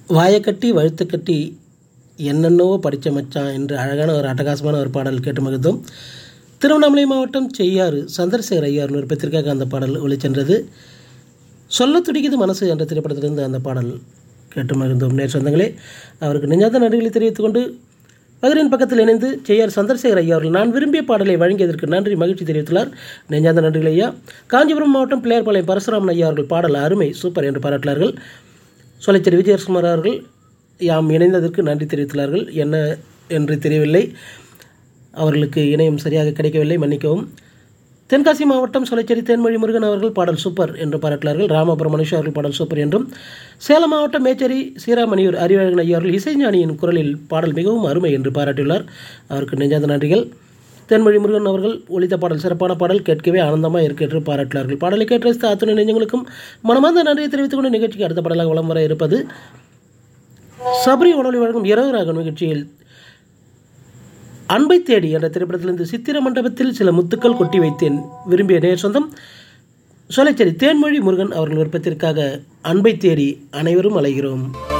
வாயை கட்டி வழுத்து கட்டி என்னென்னவோ படித்த மச்சான் என்று அழகான ஒரு அட்டகாசமான ஒரு பாடல் கேட்டு மகிழ்ந்தோம் திருவண்ணாமலை மாவட்டம் செய்யாறு சந்திரசேகர் ஐயார் விருப்பத்திற்காக அந்த பாடல் ஒளிச்சென்றது சொல்ல துடிக்குது மனசு என்ற திரைப்படத்திலிருந்து அந்த பாடல் கேட்டு மகிழ்ந்தோம் நேர் சொந்தங்களே அவருக்கு நெஞ்சாத நன்றிகளை தெரிவித்துக் கொண்டு பகரின் பக்கத்தில் இணைந்து செய்யார் சந்திரசேகர் ஐயா அவர்கள் நான் விரும்பிய பாடலை வழங்கியதற்கு நன்றி மகிழ்ச்சி தெரிவித்துள்ளார் நெஞ்சாத நன்றிகள் ஐயா காஞ்சிபுரம் மாவட்டம் பிள்ளையார்பாளையம் பரசுராமன் ஐயா அவர்கள் பாடல் அருமை சூப்பர் என்று பாராட்டினார்கள் சொலைச்சேரி விஜயகுமார் அவர்கள் யாம் இணைந்ததற்கு நன்றி தெரிவித்துள்ளார்கள் என்ன என்று தெரியவில்லை அவர்களுக்கு இணையம் சரியாக கிடைக்கவில்லை மன்னிக்கவும் தென்காசி மாவட்டம் சொலைச்சேரி தேன்மொழி முருகன் அவர்கள் பாடல் சூப்பர் என்று பாராட்டினார்கள் ராமபுரம் மனுஷா அவர்கள் பாடல் சூப்பர் என்றும் சேலம் மாவட்டம் மேச்சேரி சீராமணியூர் அறிவழகன் ஐயா அவர்கள் இசைஞானியின் குரலில் பாடல் மிகவும் அருமை என்று பாராட்டியுள்ளார் அவருக்கு நெஞ்சாத நன்றிகள் தென்மொழி முருகன் அவர்கள் ஒலித்த பாடல் சிறப்பான பாடல் கேட்கவே ஆனந்தமாக இருக்கு என்று பாராட்டினார்கள் பாடலை கேட்டு ரசித்த அத்துணை நெஞ்சங்களுக்கும் மனமார்ந்த நன்றியை தெரிவித்துக் கொண்டு நிகழ்ச்சிக்கு அடுத்த பாடலாக வலம் வர இருப்பது சபரி உணவொலி வழங்கும் இரவு ராகம் நிகழ்ச்சியில் அன்பை தேடி என்ற திரைப்படத்திலிருந்து சித்திர மண்டபத்தில் சில முத்துக்கள் கொட்டி வைத்தேன் விரும்பிய நேர் சொந்தம் சொலைச்சேரி தேன்மொழி முருகன் அவர்கள் விருப்பத்திற்காக அன்பை தேடி அனைவரும் அலைகிறோம்